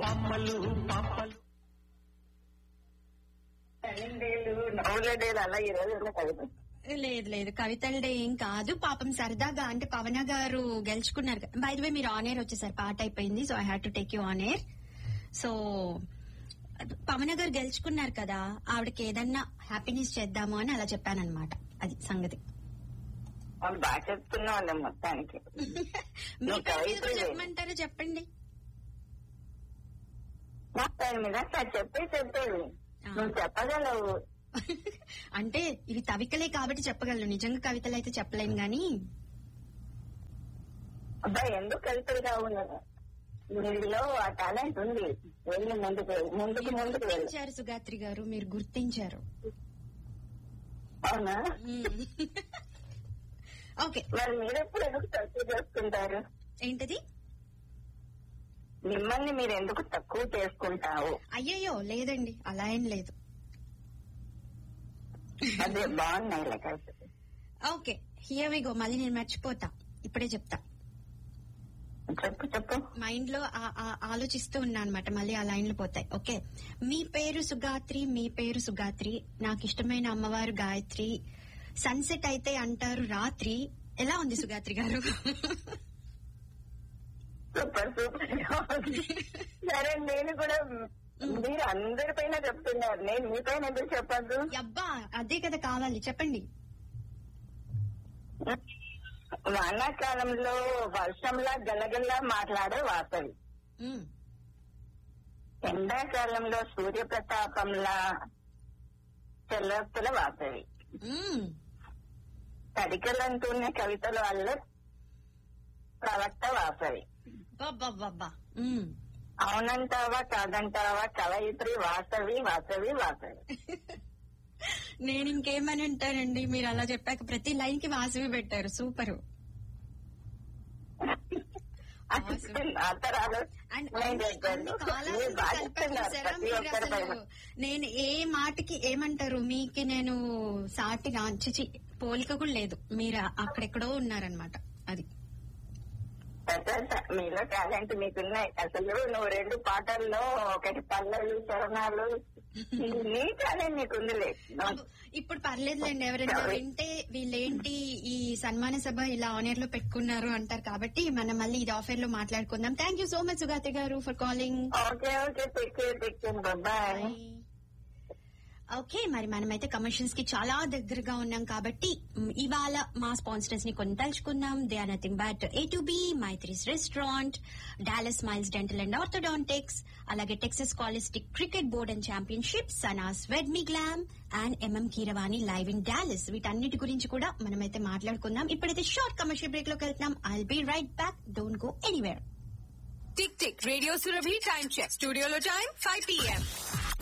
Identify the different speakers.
Speaker 1: పాపలు పాపలు
Speaker 2: పన్నెండేళ్ళు నవ్వులేడేళ్ళు అలా ఈ రోజు ఉన్న కవిత
Speaker 3: లేదు లేదు కవితల డే ఏం కాదు పాపం సరదాగా అంటే పవన గారు గెలుచుకున్నారు బై ద వే మీరు ఆన్ ఎయిర్ వచ్చేసారు పాట అయిపోయింది so I had to take you on air so Pavana గారు గెలుచుకున్నారు కదా ఆవిడకి ఏదన్నా హ్యాపీనెస్ చేద్దాము అని అలా చెప్పానన్నమాట అది సంగతి
Speaker 2: వాళ్ళు బాగా చెప్తున్నా వాళ్ళం మొత్తానికి
Speaker 3: మీ
Speaker 2: నువ్వు
Speaker 3: పేరు మీద
Speaker 2: కవితలే.
Speaker 3: చెప్పమంటారా చెప్పండి
Speaker 2: మొత్తాన్ని మీద సార్ చెప్పే చెప్పేది
Speaker 3: ఆ.
Speaker 2: నువ్వు చెప్పగలవు
Speaker 3: అంటే ఇవి తవికలే కాబట్టి చెప్పగలను నిజంగా కవితలు అయితే చెప్పలేను గాని
Speaker 2: అబ్బాయి ఎందుకు కవితలు కావు వీళ్ళలో ఆ టాలెంట్ ఉంది వెళ్ళి ముందుకు ముందుకు ముందుకు వెళ్ళు
Speaker 3: గుర్తించారు సుగాత్రి గారు మీరు గుర్తించారు
Speaker 2: అవునా
Speaker 3: ఓకే
Speaker 2: మరి మీరెప్పుడు ఎందుకు తక్కువ చేసుకుంటారు
Speaker 3: ఏంటది
Speaker 2: మిమ్మల్ని మీరు ఎందుకు తక్కువ చేసుకుంటావు
Speaker 3: అయ్యయ్యో లేదండి అలా ఏం లేదు
Speaker 2: అదే బాగున్నాయి ఇలా కవితలు
Speaker 3: ఓకే హియర్ వి గో మళ్ళీ నేను మర్చిపోతా ఇప్పుడే చెప్తా
Speaker 2: చెప్పు చెప్పు
Speaker 3: మైండ్ లో ఆ- ఆ- ఆలోచిస్తూ ఉన్నా అనమాట మళ్ళీ ఆ లైన్లు పోతాయి ఓకే మీ పేరు సుగాత్రి మీ పేరు సుగాత్రి నాకు ఇష్టమైన అమ్మవారు గాయత్రి సన్సెట్ అయితే అంటారు రాత్రి ఎలా ఉంది సుగాత్రి గారు
Speaker 2: సూపర్ సూపర్ సరే నేను కూడా మీరు అందరిపైన చెప్తున్నారు నేను మీ పైన ఎందుకు చెప్పద్దు
Speaker 3: అబ్బా అదే కదా కావాలి చెప్పండి
Speaker 2: వానాకాలంలో వర్షంలా గలగల్లా మాట్లాడే వాసవి
Speaker 3: ఉమ్,
Speaker 2: ఎండాకాలంలో సూర్యప్రతాపంలా చెల్లస్తుల వాసవి
Speaker 3: ఉమ్,
Speaker 2: తడికలంటూనే కవితల వల్ల ప్రవక్త వాసవి
Speaker 3: అబ్బబ్బబ్బబ్బా. ఉమ్.
Speaker 2: అవునంటావా కాదంటావా కవయిత్రి వాసవి వాసవి వాసవి
Speaker 3: నేను ఇంకేమని ఉంటానండి మీరు అలా చెప్పాక ప్రతి లైన్ కి వాసవి పెట్టారు సూపర్
Speaker 2: అంతరాలు
Speaker 3: అండ్
Speaker 2: నేను
Speaker 3: అన్ని-
Speaker 2: చెప్పాను.
Speaker 3: అన్ని కాలాలు
Speaker 2: మీరు బాగా
Speaker 3: కలిపి
Speaker 2: చెప్తున్నారు
Speaker 3: చూసారా
Speaker 2: ప్రతి
Speaker 3: మీరు
Speaker 2: ఒక్కరి
Speaker 3: అసలు
Speaker 2: పైన.
Speaker 3: నేను ఏ మాటకి ఏమంటారు మీకు నేను సాటిగా చిచి పోలిక కూడా లేదు మీరు అక్కడెక్కడో ఉన్నారనమాట అది
Speaker 2: పెద్ద మీలో టాలెంట్ మీకున్నాయి అసలు నువ్వు రెండు పాటల్లో ఒకటి పల్లవి చరణాలు నీ టాలెంట్ నీకుందిలే
Speaker 3: అబ్బో, ఇప్పుడు పర్లేదులేండి ఎవరైనా వింటే వీళ్ళేంటి ఈ సన్మాన సభ ఇలా ఆనర్ లో పెట్టుకున్నారు అంటారు కాబట్టి మనం మళ్ళీ ఇది ఆఫర్ లో మాట్లాడుకుందాం thank you so much Sugathi గారు ఫర్ కాలింగ్
Speaker 2: ఓకే ఓకే టెక్ టెక్ బాయ్
Speaker 3: ఓకే మరి మనమైతే కమర్షియల్స్ కి చాలా దగ్గరగా ఉన్నాం కాబట్టి మ్, ఇవాళ మా స్పాన్సర్స్ ని కొన్ని తలుచుకుందాం they are nothing but A two B Maitri's restaurant Dallas Miles dental and orthodontics అలాగే టెక్సస్ కాలిస్టిక్ cricket board and championship Sana's wed me glam and MM Keeravani live in Dallas వీటన్నిటి గురించి కూడా మనమైతే మాట్లాడుకుందాం ఇప్పుడైతే షార్ట్ కమర్షియల్ బ్రేక్ లోకి వెళ్తున్నాం I'll be right back don't go anywhere
Speaker 4: tick tick radio Surabhi time check స్టూడియోలో టైం ఫైవ్ పిఎం